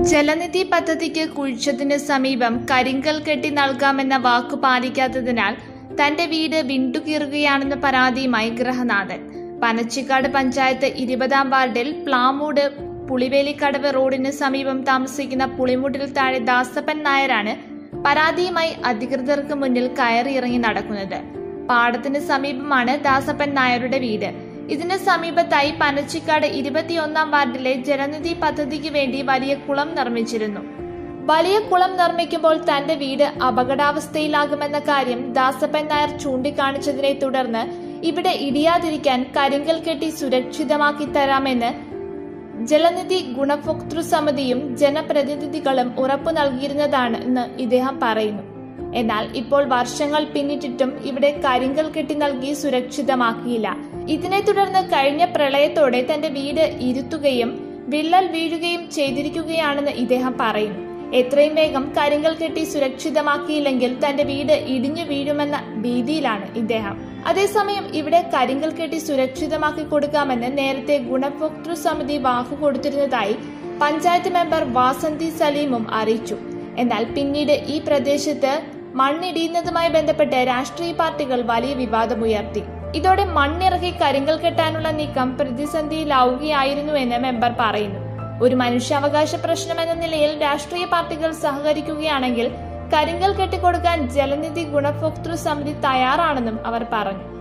ജലനിധി പദ്ധതിക്ക് കുഴിച്ചതിന് സമീപം കരിങ്കൽ കെട്ടി നൽകാമെന്ന വാക്കു പാലിക്കാത്തതിനാൽ തന്റെ വീട് വിണ്ടുകീറുകയാണെന്ന പരാതിയുമായി ഗൃഹനാഥൻ പനച്ചിക്കാട് പഞ്ചായത്ത് ഇരുപതാം വാർഡിൽ പ്ലാമൂട് പുളിവേലിക്കടവ് റോഡിന് സമീപം താമസിക്കുന്ന പുളിമുട്ടിൽ താഴെ ദാസപ്പൻ നായരാണ് പരാതിയുമായി അധികൃതർക്ക് മുന്നിൽ കയറിയിറങ്ങി നടക്കുന്നത് പാടത്തിന് സമീപമാണ് ദാസപ്പൻ നായരുടെ വീട് ഇതിന് സമീപത്തായി പനച്ചിക്കാട് ഇരുപത്തിയൊന്നാം വാർഡിലെ ജലനിധി പദ്ധതിക്ക് വേണ്ടി വലിയ കുളം നിർമ്മിച്ചിരുന്നു വലിയ കുളം നിർമ്മിക്കുമ്പോൾ തന്റെ വീട് അപകടാവസ്ഥയിലാകുമെന്ന കാര്യം ദാസപ്പൻ നായർ ചൂണ്ടിക്കാണിച്ചതിനെ തുടർന്ന് ഇവിടെ ഇടിയാതിരിക്കാൻ കരിങ്കൽ കെട്ടി സുരക്ഷിതമാക്കി തരാമെന്ന് ജലനിധി ഗുണഭോക്തൃ സമിതിയും ജനപ്രതിനിധികളും ഉറപ്പു നൽകിയിരുന്നതാണെന്ന് ഇദ്ദേഹം പറയുന്നു എന്നാൽ ഇപ്പോൾ വർഷങ്ങൾ പിന്നിട്ടിട്ടും ഇവിടെ കരിങ്കൽ കെട്ടി നൽകി സുരക്ഷിതമാക്കിയില്ല ഇതിനെ തുടർന്ന് കഴിഞ്ഞ പ്രളയത്തോടെ തന്റെ വീട് ഇരുത്തുകയും വിള്ളൽ വീഴുകയും ചെയ്തിരിക്കുകയാണെന്ന് ഇദ്ദേഹം പറയുന്നു എത്രയും വേഗം കരിങ്കൽ കെട്ടി സുരക്ഷിതമാക്കിയില്ലെങ്കിൽ തന്റെ വീട് ഇടിഞ്ഞു വീഴുമെന്ന ഭീതിയിലാണ് ഇദ്ദേഹം അതേസമയം ഇവിടെ കരിങ്കൽ കെട്ടി സുരക്ഷിതമാക്കി കൊടുക്കാമെന്ന് നേരത്തെ ഗുണഭോക്തൃ സമിതി വാക്കു കൊടുത്തിരുന്നതായി പഞ്ചായത്ത് മെമ്പർ വാസന്തി സലീമും അറിയിച്ചു എന്നാൽ പിന്നീട് ഈ പ്രദേശത്ത് മണ്ണിടിയുന്നതുമായി ബന്ധപ്പെട്ട് രാഷ്ട്രീയ പാർട്ടികൾ വലിയ വിവാദമുയർത്തി ഇതോടെ മണ്ണിറക്കി കരിങ്കൽ കെട്ടാനുള്ള നീക്കം പ്രതിസന്ധിയിലാവുകയായിരുന്നുവെന്ന് മെമ്പർ പറയുന്നു ഒരു മനുഷ്യാവകാശ പ്രശ്നം എന്ന നിലയിൽ രാഷ്ട്രീയ പാർട്ടികൾ സഹകരിക്കുകയാണെങ്കിൽ കരിങ്കൽ കെട്ടിക്കൊടുക്കാൻ ജലനിധി ഗുണഭോക്തൃ സമിതി തയ്യാറാണെന്നും അവർ പറഞ്ഞു